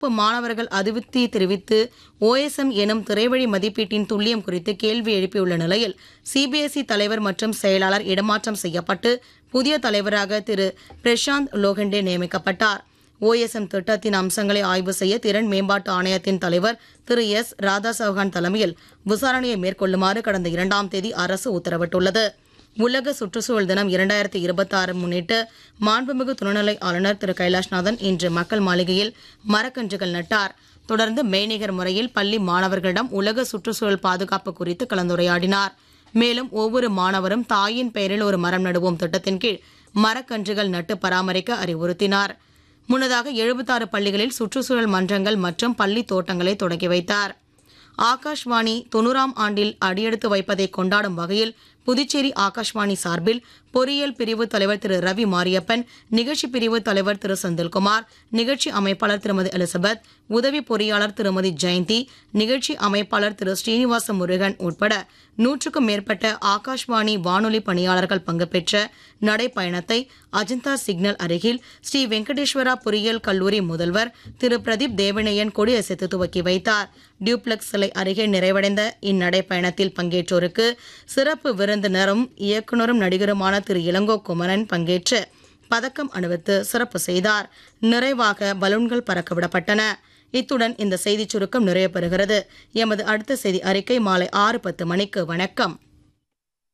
மாணவர்கள் அதிருப்தி தெரிவித்து ஓஎஸ்எம் எனும் திரைவழி மதிப்பீட்டின் துல்லியம் குறித்து கேள்வி எழுப்பியுள்ள நிலையில் சிபிஎஸ்இ தலைவர் மற்றும் செயலாளர் இடமாற்றம் செய்யப்பட்டு புதிய தலைவராக திரு பிரசாந்த் லோகண்டே நியமிக்கப்பட்டார் ஓஎஸ்எம் திட்டத்தின் அம்சங்களை ஆய்வு செய்ய திறன் மேம்பாட்டு ஆணையத்தின் தலைவர் திரு எஸ் ராதா சௌஹான் தலைமையில் விசாரணையை மேற்கொள்ளுமாறு கடந்த இரண்டாம் தேதி அரசு உத்தரவிட்டுள்ளது உலக சுற்றுச்சூழல் தினம் இரண்டாயிரத்தி இருபத்தி ஆறு முன்னிட்டு மாண்புமிகு துணைநிலை ஆளுநர் திரு கைலாஷ்நாதன் இன்று மக்கள் மாளிகையில் மரக்கன்றுகள் நட்டார் தொடர்ந்து மெய்நிகர் முறையில் பள்ளி மாணவர்களிடம் உலக சுற்றுச்சூழல் பாதுகாப்பு குறித்து கலந்துரையாடினார் மேலும் ஒவ்வொரு மாணவரும் தாயின் பெயரில் ஒரு மரம் நடுவோம் திட்டத்தின் கீழ் மரக்கன்றுகள் நட்டு பராமரிக்க அறிவுறுத்தினார் முன்னதாக எழுபத்தாறு பள்ளிகளில் சுற்றுச்சூழல் மன்றங்கள் மற்றும் பள்ளி தோட்டங்களை தொடங்கி வைத்தார் ஆகாஷ்வாணி தொண்ணூறாம் ஆண்டில் அடியெடுத்து வைப்பதை கொண்டாடும் வகையில் புதுச்சேரி ஆகாஷ்வாணி சார்பில் பொறியியல் பிரிவு தலைவர் திரு ரவி மாரியப்பன் நிகழ்ச்சி பிரிவு தலைவர் திரு செந்தில்குமார் நிகழ்ச்சி அமைப்பாளர் திருமதி எலிசபெத் உதவி பொறியாளர் திருமதி ஜெயந்தி நிகழ்ச்சி அமைப்பாளர் திரு ஸ்ரீனிவாச முருகன் உட்பட நூற்றுக்கும் மேற்பட்ட ஆகாஷ்வாணி வானொலி பணியாளர்கள் பங்கு பெற்ற நடைப்பயணத்தை அஜந்தா சிக்னல் அருகில் ஸ்ரீ வெங்கடேஸ்வரா பொறியியல் கல்லூரி முதல்வர் திரு பிரதீப் தேவனையன் கொடியசைத்து துவக்கி வைத்தார் டியூப்ளெக்ஸ் சிலை அருகே நிறைவடைந்த இந்நடைப்பயணத்தில் பங்கேற்றோருக்கு சிறப்பு விருந்தினரும் இயக்குனரும் நடிகருமான திரு இளங்கோ குமரன் பங்கேற்று பதக்கம் அணிவித்து சிறப்பு செய்தார் நிறைவாக பலூன்கள் பறக்க விடப்பட்டன இத்துடன் இந்த செய்திச் சுருக்கம் நிறைவு பெறுகிறது எமது அடுத்த செய்தி அறிக்கை மாலை ஆறு பத்து மணிக்கு வணக்கம்